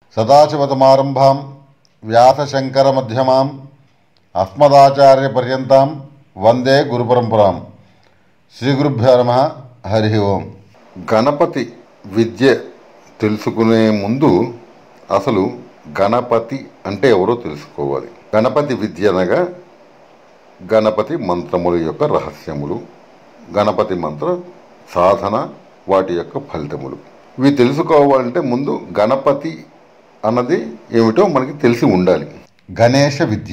సదాశివతమారంభాం వ్యాసశంకరమధ్యమాం అస్మదాచార్యపర్యంతాం వందే గురుపరంపరాం శ్రీ గురుభ్యో నమ హరి ఓం గణపతి విద్య తెలుసుకునే ముందు అసలు గణపతి అంటే ఎవరో తెలుసుకోవాలి గణపతి విద్య అనగా గణపతి మంత్రముల యొక్క రహస్యములు గణపతి మంత్ర సాధన వాటి యొక్క ఫలితములు ఇవి తెలుసుకోవాలంటే ముందు గణపతి అన్నది ఏమిటో మనకి తెలిసి ఉండాలి గణేష విద్య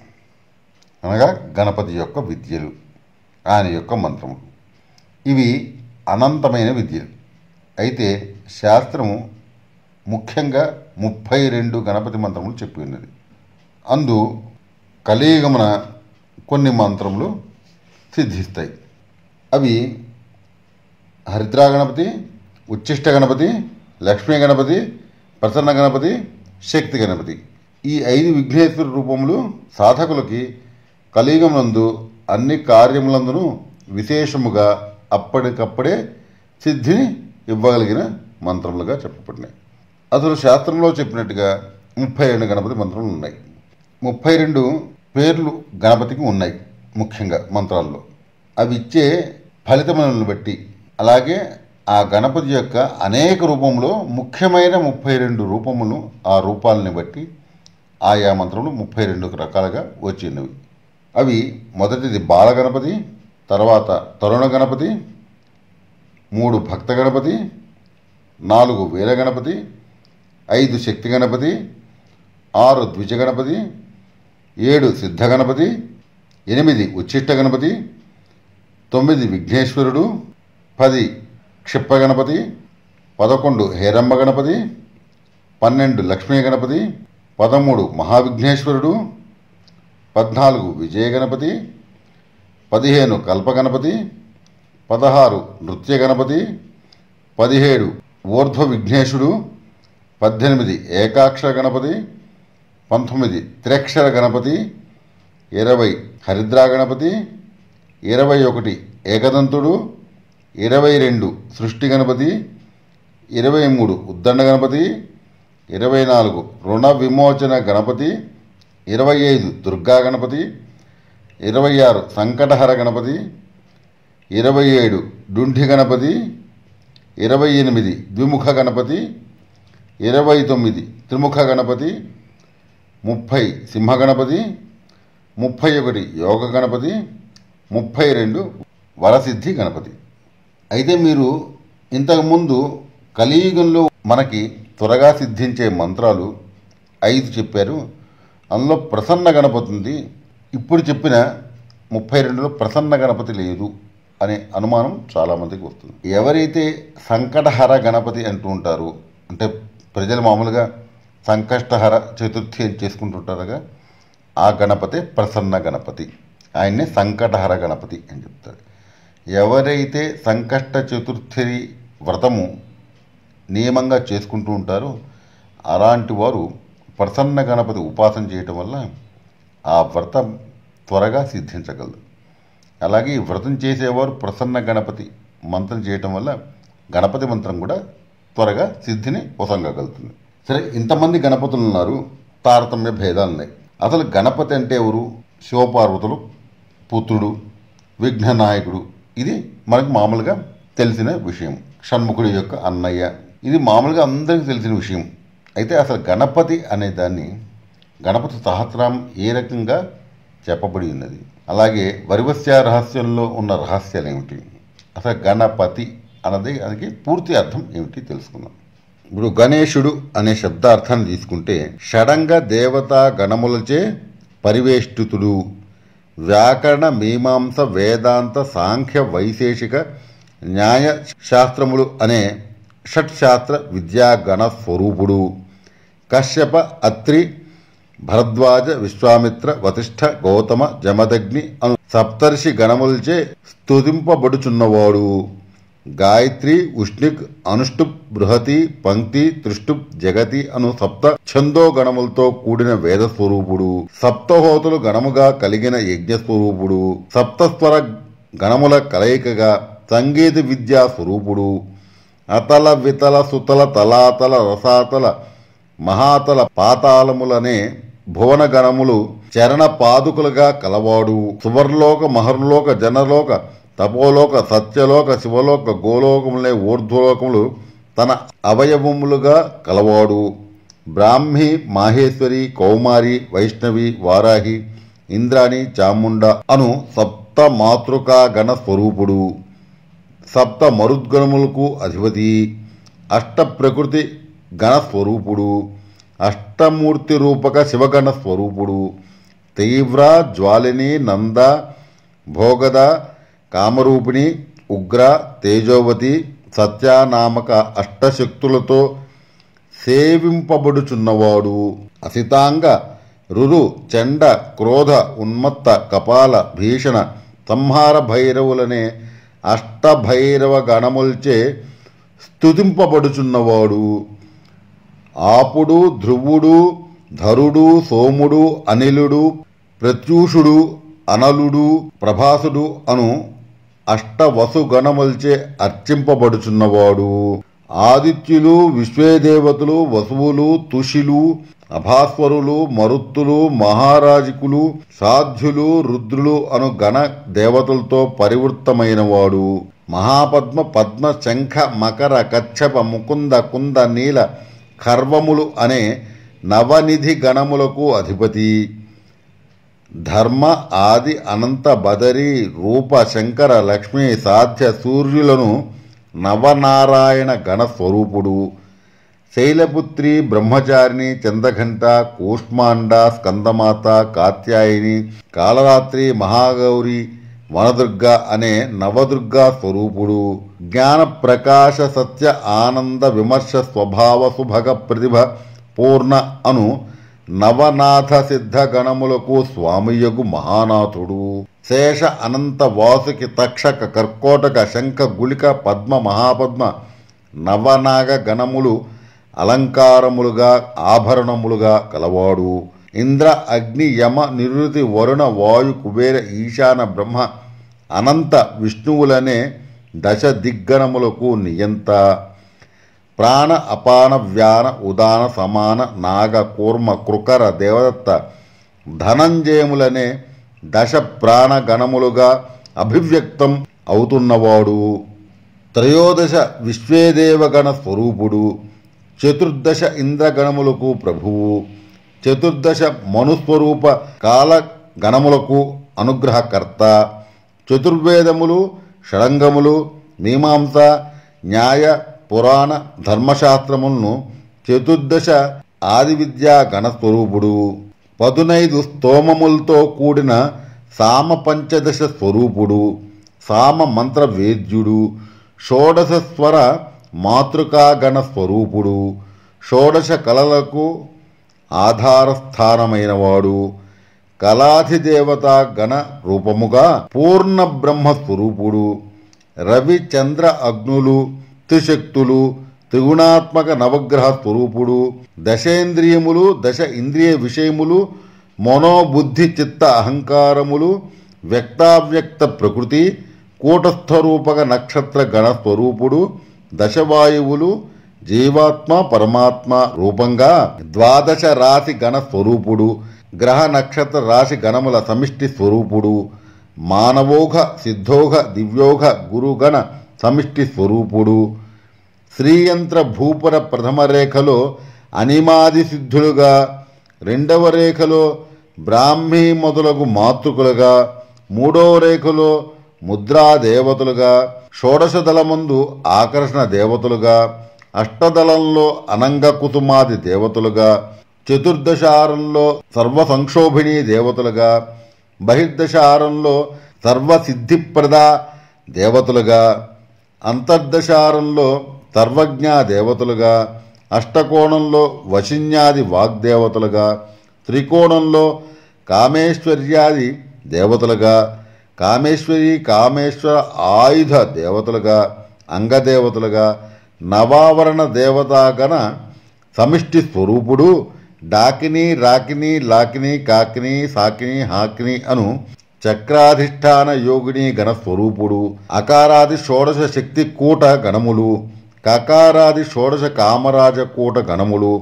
అనగా గణపతి యొక్క విద్యలు ఆయన యొక్క మంత్రములు ఇవి అనంతమైన విద్యలు అయితే శాస్త్రము ముఖ్యంగా ముప్పై రెండు గణపతి మంత్రములు చెప్పి ఉన్నది అందు కలియుగమున కొన్ని మంత్రములు సిద్ధిస్తాయి అవి హరిద్రా గణపతి ఉచ్చిష్ట గణపతి లక్ష్మీ గణపతి ప్రసన్న గణపతి శక్తి గణపతి ఈ ఐదు విఘ్నేశ్వర రూపములు సాధకులకి కలియుగమునందు అన్ని కార్యములందును విశేషముగా అప్పటికప్పుడే సిద్ధిని ఇవ్వగలిగిన మంత్రములుగా చెప్పబడినాయి అసలు శాస్త్రంలో చెప్పినట్టుగా ముప్పై రెండు గణపతి మంత్రములు ఉన్నాయి ముప్పై రెండు పేర్లు గణపతికి ఉన్నాయి ముఖ్యంగా మంత్రాల్లో అవి ఇచ్చే ఫలితములను బట్టి అలాగే ఆ గణపతి యొక్క అనేక రూపంలో ముఖ్యమైన ముప్పై రెండు రూపములు ఆ రూపాలని బట్టి ఆయా మంత్రములు ముప్పై రెండు రకాలుగా వచ్చినవి అవి మొదటిది బాల గణపతి తర్వాత తరుణ గణపతి మూడు భక్త గణపతి నాలుగు వీర గణపతి ఐదు శక్తి గణపతి ఆరు ద్విజ గణపతి ఏడు సిద్ధ గణపతి ఎనిమిది ఉచ్చిష్ట గణపతి తొమ్మిది విఘ్నేశ్వరుడు పది క్షిప్ప గణపతి పదకొండు హేరంబ గణపతి పన్నెండు లక్ష్మీ గణపతి పదమూడు మహావిఘ్నేశ్వరుడు పద్నాలుగు విజయ గణపతి పదిహేను కల్ప గణపతి పదహారు నృత్య గణపతి పదిహేడు ఊర్ధ్వ విఘ్నేశుడు పద్దెనిమిది ఏకాక్షర గణపతి పంతొమ్మిది త్రిక్షర గణపతి ఇరవై హరిద్రా గణపతి ఇరవై ఒకటి ఏకదంతుడు ఇరవై రెండు సృష్టి గణపతి ఇరవై మూడు ఉద్దండ గణపతి ఇరవై నాలుగు రుణ విమోచన గణపతి ఇరవై ఐదు దుర్గా గణపతి ఇరవై ఆరు సంకటహర గణపతి ఇరవై ఏడు డుంఠి గణపతి ఇరవై ఎనిమిది ద్విముఖ గణపతి ఇరవై తొమ్మిది త్రిముఖ గణపతి ముప్పై సింహ గణపతి ముప్పై ఒకటి యోగ గణపతి ముప్పై రెండు వరసిద్ధి గణపతి అయితే మీరు ఇంతకుముందు కలియుగంలో మనకి త్వరగా సిద్ధించే మంత్రాలు ఐదు చెప్పారు అందులో ప్రసన్న గణపతి ఉంది ఇప్పుడు చెప్పిన ముప్పై రెండులో ప్రసన్న గణపతి లేదు అనే అనుమానం చాలామందికి వస్తుంది ఎవరైతే సంకటహర గణపతి అంటూ ఉంటారు అంటే ప్రజలు మామూలుగా సంకష్టహర చతుర్థి అని చేసుకుంటుంటారుగా ఆ గణపతి ప్రసన్న గణపతి ఆయన్నే సంకటహర గణపతి అని చెప్తారు ఎవరైతే సంకష్ట చతుర్థి వ్రతము నియమంగా చేసుకుంటూ ఉంటారో అలాంటి వారు ప్రసన్న గణపతి ఉపాసన చేయటం వల్ల ఆ వ్రతం త్వరగా సిద్ధించగలదు అలాగే ఈ వ్రతం చేసేవారు ప్రసన్న గణపతి మంత్రం చేయటం వల్ల గణపతి మంత్రం కూడా త్వరగా సిద్ధిని పొసంగగలుగుతుంది సరే ఇంతమంది గణపతులు ఉన్నారు తారతమ్య భేదాలు ఉన్నాయి అసలు గణపతి అంటే ఎవరు శివపార్వతులు పుత్రుడు విఘ్ననాయకుడు ఇది మనకు మామూలుగా తెలిసిన విషయం షణ్ముఖుడి యొక్క అన్నయ్య ఇది మామూలుగా అందరికీ తెలిసిన విషయం అయితే అసలు గణపతి అనే దాన్ని గణపతి సహస్రం ఏ రకంగా చెప్పబడి ఉన్నది అలాగే వరివస్య రహస్యంలో ఉన్న రహస్యాలు ఏమిటి అసలు గణపతి అన్నది దానికి పూర్తి అర్థం ఏమిటి తెలుసుకుందాం ఇప్పుడు గణేశుడు అనే శబ్దార్థాన్ని తీసుకుంటే షడంగ దేవతా గణములచే పరివేష్టితుడు వ్యాకరణ మీమాంస వేదాంత సాంఖ్య వైశేషిక న్యాయ శాస్త్రములు అనే షట్శాస్త్ర విద్యాగణ స్వరూపుడు కశ్యప అత్రి భరద్వాజ విశ్వామిత్ర వతిష్ఠ గౌతమ జమదగ్ని అను సప్తర్షి గణములచే స్తుతింపబడుచున్నవాడు గాయత్రి ఉష్ణిక్ అనుష్టుప్ బృహతి పంక్తి త్రిష్టుప్ జగతి అను సప్త ఛందో గణములతో కూడిన వేద స్వరూపుడు సప్తహోతులు గణముగా కలిగిన యజ్ఞ స్వరూపుడు సప్తస్వర గణముల కలయికగా సంగీత విద్యా స్వరూపుడు అతల వితల సుతల తలాతల రసాతల మహాతల పాతాళములనే భువన గణములు చరణ పాదుకులుగా కలవాడు సువర్లోక మహర్లోక జనలోక తపోలోక సత్యలోక శివలోక గోలోకములనే ఊర్ధ్వలోకములు తన అవయవములుగా కలవాడు బ్రాహ్మి మాహేశ్వరి కౌమారి వైష్ణవి వారాహి ఇంద్రాణి చాముండ అను సప్త మాతృకా గణ స్వరూపుడు సప్త మరుద్గణములకు అధిపతి అష్ట ప్రకృతి గణ స్వరూపుడు అష్టమూర్తి రూపక శివగణ స్వరూపుడు తీవ్ర జ్వాలిని నంద భోగద కామరూపిణి ఉగ్ర తేజోవతి సత్యానామక అష్టశక్తులతో సేవింపబడుచున్నవాడు అసితాంగ రురు చండ క్రోధ ఉన్మత్త కపాల భీషణ సంహార భైరవులనే అష్టభైరవ గణముల్చే స్తుతింపబడుచున్నవాడు ఆపుడు ధ్రువుడు ధరుడు సోముడు అనిలుడు ప్రత్యూషుడు అనలుడు ప్రభాసుడు అను అష్టవసు గణముల్చే అర్చింపబడుచున్నవాడు ఆదిత్యులు విశ్వేదేవతలు వసువులు తుషిలు అభాస్వరులు మరుత్తులు మహారాజికులు సాధ్యులు రుద్రులు అను గణ దేవతలతో పరివృత్తమైనవాడు మహాపద్మ పద్మ శంఖ మకర కచ్చప ముకుంద కుంద నీల ఖర్వములు అనే నవనిధి గణములకు అధిపతి ధర్మ ఆది అనంత బదరి రూప శంకర లక్ష్మీ సాధ్య సూర్యులను నవనారాయణ గణ స్వరూపుడు శైలపుత్రి బ్రహ్మచారిణి చందఘంట కూష్మాండ స్కందమాత కాత్యాయిని కాలరాత్రి మహాగౌరి వనదుర్గ అనే నవదుర్గా స్వరూపుడు జ్ఞాన ప్రకాశ సత్య ఆనంద విమర్శ స్వభావ సుభగ ప్రతిభ పూర్ణ అను నవనాథ సిద్ధ గణములకు స్వామియగు మహానాథుడు శేష అనంత వాసుకి తక్షక కర్కోటక శంఖ గుళిక పద్మ మహాపద్మ నవనాగ గణములు అలంకారములుగా ఆభరణములుగా కలవాడు ఇంద్ర అగ్ని యమ నిరుతి వరుణ వాయు కుబేర ఈశాన బ్రహ్మ అనంత విష్ణువులనే దశ దిగ్గణములకు నియంత ప్రాణ అపాన వ్యాన ఉదాన సమాన నాగ కూర్మ కృకర దేవదత్త ధనంజయములనే దశ ప్రాణ గణములుగా అభివ్యక్తం అవుతున్నవాడు త్రయోదశ విశ్వేదేవగణ స్వరూపుడు చతుర్దశ ఇంద్రగణములకు ప్రభువు చతుర్దశ మనుస్వరూప కాల గణములకు అనుగ్రహకర్త చతుర్వేదములు షడంగములు మీమాంస న్యాయ పురాణ ధర్మశాస్త్రములను చతుర్దశ ఆది విద్యా గణస్వరూపుడు పదునైదు స్తోమములతో కూడిన సామ పంచదశ స్వరూపుడు సామ మంత్ర వేద్యుడు షోడశ స్వర మాతృకాగణ స్వరూపుడు షోడశ కళలకు ఆధారస్థానమైనవాడు కళాధిదేవతా గణ రూపముగా పూర్ణ బ్రహ్మ స్వరూపుడు రవి చంద్ర అగ్నులు త్రిశక్తులు త్రిగుణాత్మక నవగ్రహ స్వరూపుడు దశేంద్రియములు దశ ఇంద్రియ విషయములు మనోబుద్ధి చిత్త అహంకారములు వ్యక్తావ్యక్త ప్రకృతి కూటస్థరూపక నక్షత్ర గణ స్వరూపుడు దశవాయువులు జీవాత్మ పరమాత్మ రూపంగా ద్వాదశ రాశి గణ స్వరూపుడు గ్రహ నక్షత్ర రాశి గణముల సమిష్టి స్వరూపుడు మానవోఘ సిద్ధోఘ దివ్యోఘ గురుగణ సమిష్టి స్వరూపుడు శ్రీయంత్ర భూపుర ప్రథమ రేఖలో అనిమాది సిద్ధులుగా రెండవ రేఖలో బ్రాహ్మీ మొదలగు మాతృకులుగా మూడవ రేఖలో ముద్రా దేవతలుగా షోడశ దళమందు ఆకర్షణ దేవతలుగా అష్టదళంలో అనంగ కుసుమాది దేవతలుగా చతుర్దశారంలో సర్వ సంక్షోభిణీ దేవతలుగా బహిర్దశారంలో సర్వసిద్ధిప్రద దేవతలుగా అంతర్దశారంలో సర్వజ్ఞ దేవతలుగా అష్టకోణంలో వశిన్యాది వాగ్దేవతలుగా త్రికోణంలో కామేశ్వర్యాది దేవతలుగా కామేశ్వరి కామేశ్వర ఆయుధ దేవతలుగా అంగదేవతలుగా నవావరణ దేవతాగణ సమిష్టి స్వరూపుడు డాకిని రాకిని లాకిని కాకిని సాకిని హాకిని అను చక్రాధిష్టాన యోగిని గణ స్వరూపుడు అకారాది షోడశ శక్తి కూట గణములు కకారాది షోడశ కామరాజ కూట గణములు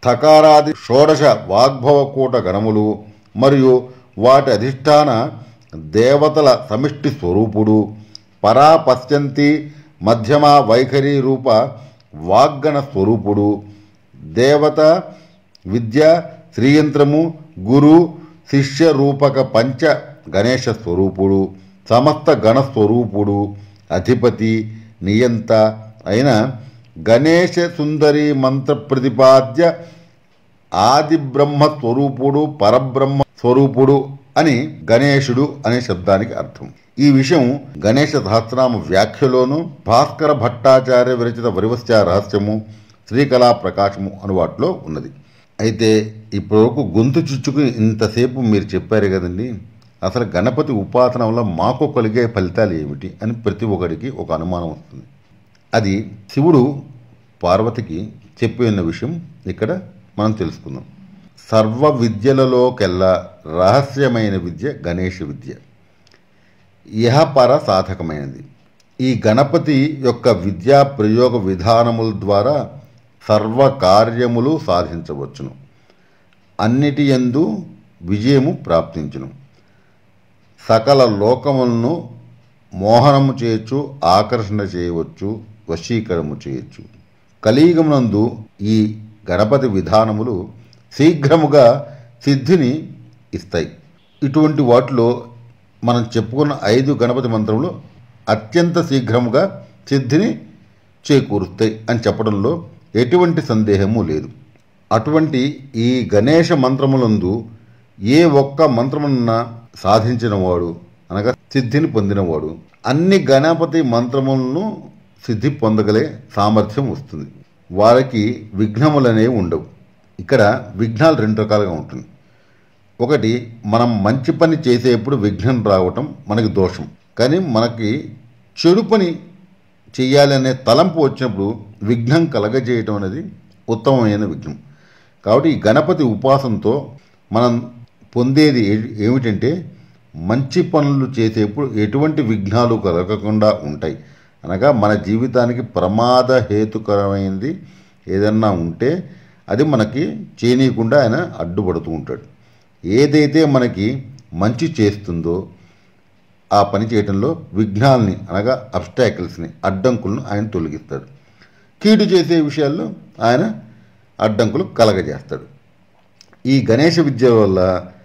థకారాది షోడశ వాగ్భవకూట గణములు మరియు వాటి అధిష్టాన దేవతల సమిష్టి స్వరూపుడు పరా పశ్యంతి మధ్యమ వైఖరి రూప వాగ్గణ స్వరూపుడు దేవత విద్య శ్రీయంత్రము గురు శిష్య రూపక పంచ గణేశ స్వరూపుడు సమస్త గణ స్వరూపుడు అధిపతి నియంత అయిన గణేశ సుందరి మంత్ర ప్రతిపాద్య ఆది బ్రహ్మ స్వరూపుడు పరబ్రహ్మ స్వరూపుడు అని గణేశుడు అనే శబ్దానికి అర్థం ఈ విషయం గణేశ సహస్రనామ వ్యాఖ్యలోను భాస్కర భట్టాచార్య విరచిత వరివస్య రహస్యము శ్రీకళా ప్రకాశము అనువాటిలో ఉన్నది అయితే ఇప్పటివరకు గొంతు చుచ్చుకుని ఇంతసేపు మీరు చెప్పారు కదండి అసలు గణపతి ఉపాసన వల్ల మాకు కలిగే ఫలితాలు ఏమిటి అని ప్రతి ఒక్కడికి ఒక అనుమానం వస్తుంది అది శివుడు పార్వతికి చెప్పి ఉన్న విషయం ఇక్కడ మనం తెలుసుకుందాం సర్వ విద్యలలోకెల్లా రహస్యమైన విద్య గణేష విద్య ఇహపర సాధకమైనది ఈ గణపతి యొక్క విద్యా ప్రయోగ విధానముల ద్వారా సర్వ కార్యములు సాధించవచ్చును అన్నిటి యందు విజయము ప్రాప్తించును సకల లోకములను మోహనము చేయొచ్చు ఆకర్షణ చేయవచ్చు వశీకరము చేయొచ్చు కలియుగమునందు ఈ గణపతి విధానములు శీఘ్రముగా సిద్ధిని ఇస్తాయి ఇటువంటి వాటిలో మనం చెప్పుకున్న ఐదు గణపతి మంత్రములు అత్యంత శీఘ్రముగా సిద్ధిని చేకూరుస్తాయి అని చెప్పడంలో ఎటువంటి సందేహము లేదు అటువంటి ఈ గణేష మంత్రములందు ఏ ఒక్క మంత్రమున్న సాధించిన వాడు అనగా సిద్ధిని పొందినవాడు అన్ని గణపతి మంత్రములను సిద్ధి పొందగలే సామర్థ్యం వస్తుంది వారికి విఘ్నములనేవి ఉండవు ఇక్కడ విఘ్నాలు రెండు రకాలుగా ఉంటుంది ఒకటి మనం మంచి పని చేసేప్పుడు విఘ్నం రావటం మనకి దోషం కానీ మనకి చెడు పని చేయాలనే తలంపు వచ్చినప్పుడు విఘ్నం కలగజేయటం అనేది ఉత్తమమైన విఘ్నం కాబట్టి ఈ గణపతి ఉపాసనతో మనం పొందేది ఏ- ఏమిటంటే మంచి పనులు చేసేప్పుడు ఎటువంటి విఘ్నాలు కలగకుండా ఉంటాయి అనగా మన జీవితానికి ప్రమాద హేతుకరమైనది ఏదన్నా ఉంటే అది మనకి చేయనీయకుండా ఆయన అడ్డుపడుతూ ఉంటాడు ఏదైతే మనకి మంచి చేస్తుందో ఆ పని చేయటంలో విఘ్నాల్ని అనగా అబ్స్టాకిల్స్ని అడ్డంకులను ఆయన తొలగిస్తాడు కీడు చేసే విషయాల్లో ఆయన అడ్డంకులు కలగజేస్తాడు ఈ గణేష విద్య వల్ల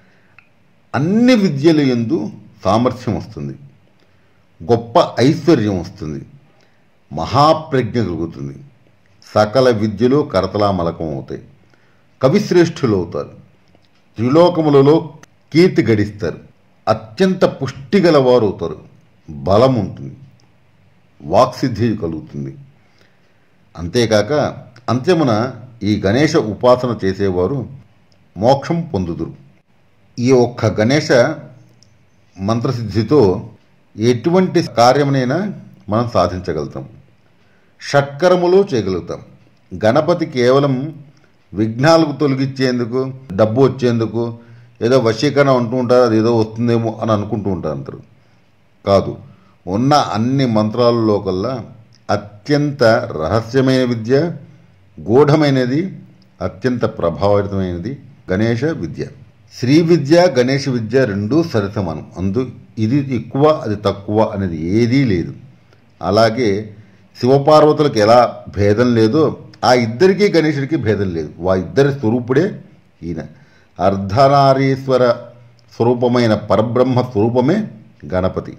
అన్ని విద్యల ఎందు సామర్థ్యం వస్తుంది గొప్ప ఐశ్వర్యం వస్తుంది మహాప్రజ్ఞ కలుగుతుంది సకల విద్యలు కరతలామలకం అవుతాయి కవిశ్రేష్ఠులు అవుతారు త్రిలోకములలో కీర్తి గడిస్తారు అత్యంత పుష్టి గలవారు అవుతారు బలం ఉంటుంది వాక్సిద్ధి కలుగుతుంది అంతేకాక అంత్యమున ఈ గణేష ఉపాసన చేసేవారు మోక్షం పొందుదురు ఈ ఒక్క గణేష మంత్రసిద్ధితో ఎటువంటి కార్యమునైనా మనం సాధించగలుగుతాం షట్కరములు చేయగలుగుతాం గణపతి కేవలం విఘ్నాలకు తొలగించేందుకు డబ్బు వచ్చేందుకు ఏదో వశీకరణ అంటూ ఉంటారు అది ఏదో వస్తుందేమో అని అనుకుంటూ ఉంటారు అందరూ కాదు ఉన్న అన్ని మంత్రాలలో కల్లా అత్యంత రహస్యమైన విద్య గూఢమైనది అత్యంత ప్రభావితమైనది గణేష విద్య శ్రీ విద్య గణేష విద్య రెండూ సరిసమానం అందు ఇది ఎక్కువ అది తక్కువ అనేది ఏదీ లేదు అలాగే శివపార్వతులకు ఎలా భేదం లేదో ఆ ఇద్దరికీ గణేశుడికి భేదం లేదు వా ఇద్దరి స్వరూపుడే ఈయన అర్ధనారీశ్వర స్వరూపమైన పరబ్రహ్మ స్వరూపమే గణపతి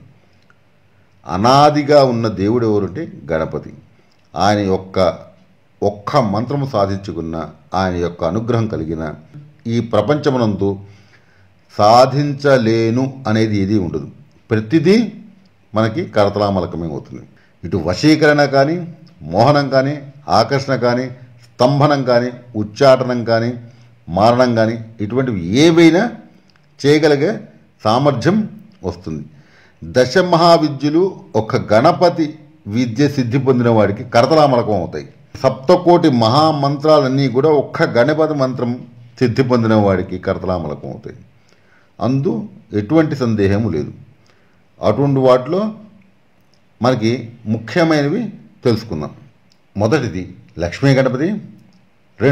అనాదిగా ఉన్న దేవుడు ఎవరంటే గణపతి ఆయన యొక్క ఒక్క మంత్రము సాధించుకున్న ఆయన యొక్క అనుగ్రహం కలిగిన ఈ ప్రపంచమునందు సాధించలేను అనేది ఏది ఉండదు ప్రతిదీ మనకి కరతలామలకమే అవుతుంది ఇటు వశీకరణ కానీ మోహనం కానీ ఆకర్షణ కానీ స్తంభనం కానీ ఉచ్చాటనం కానీ మారణం కానీ ఇటువంటివి ఏవైనా చేయగలిగే సామర్థ్యం వస్తుంది దశ మహావిద్యలు ఒక గణపతి విద్య సిద్ధి పొందిన వాడికి కరతలామలకం అవుతాయి సప్తకోటి మహామంత్రాలన్నీ కూడా ఒక్క గణపతి మంత్రం సిద్ధి పొందిన వాడికి కరతలామలకం అవుతాయి అందు ఎటువంటి సందేహము లేదు అటువంటి వాటిలో మనకి ముఖ్యమైనవి తెలుసుకుందాం మొదటిది లక్ష్మీ గణపతి రెండు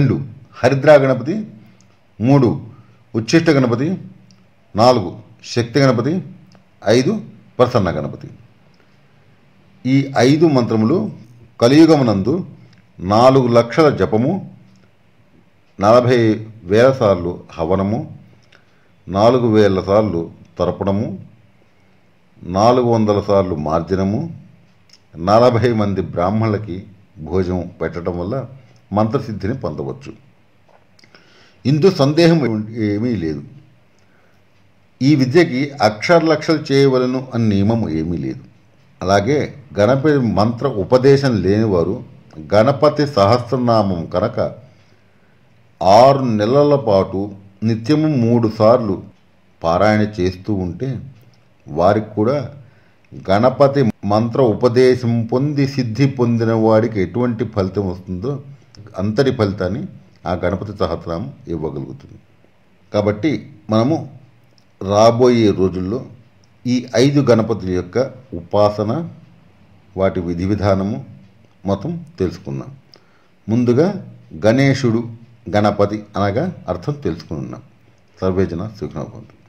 హరిద్రా గణపతి మూడు ఉచ్ఛిష్ట గణపతి నాలుగు శక్తి గణపతి ఐదు ప్రసన్న గణపతి ఈ ఐదు మంత్రములు కలియుగమునందు నాలుగు లక్షల జపము నలభై వేల సార్లు హవనము నాలుగు వేల సార్లు తరపడము నాలుగు వందల సార్లు మార్జనము నలభై మంది బ్రాహ్మణులకి భోజనం పెట్టడం వల్ల మంత్రసిద్ధిని పొందవచ్చు ఇందు సందేహం ఏమీ లేదు ఈ విద్యకి అక్షర లక్షలు చేయవలను అని నియమం ఏమీ లేదు అలాగే గణపతి మంత్ర ఉపదేశం లేనివారు గణపతి సహస్రనామం కనుక ఆరు నెలల పాటు నిత్యము మూడు సార్లు పారాయణ చేస్తూ ఉంటే వారికి కూడా గణపతి మంత్ర ఉపదేశం పొంది సిద్ధి పొందిన వాడికి ఎటువంటి ఫలితం వస్తుందో అంతటి ఫలితాన్ని ఆ గణపతి సహస్రనామం ఇవ్వగలుగుతుంది కాబట్టి మనము రాబోయే రోజుల్లో ఈ ఐదు గణపతుల యొక్క ఉపాసన వాటి విధి విధానము మొత్తం తెలుసుకుందాం ముందుగా గణేశుడు గణపతి అనగా అర్థం తెలుసుకున్నాం సర్వేజన సుఖనోభవంతు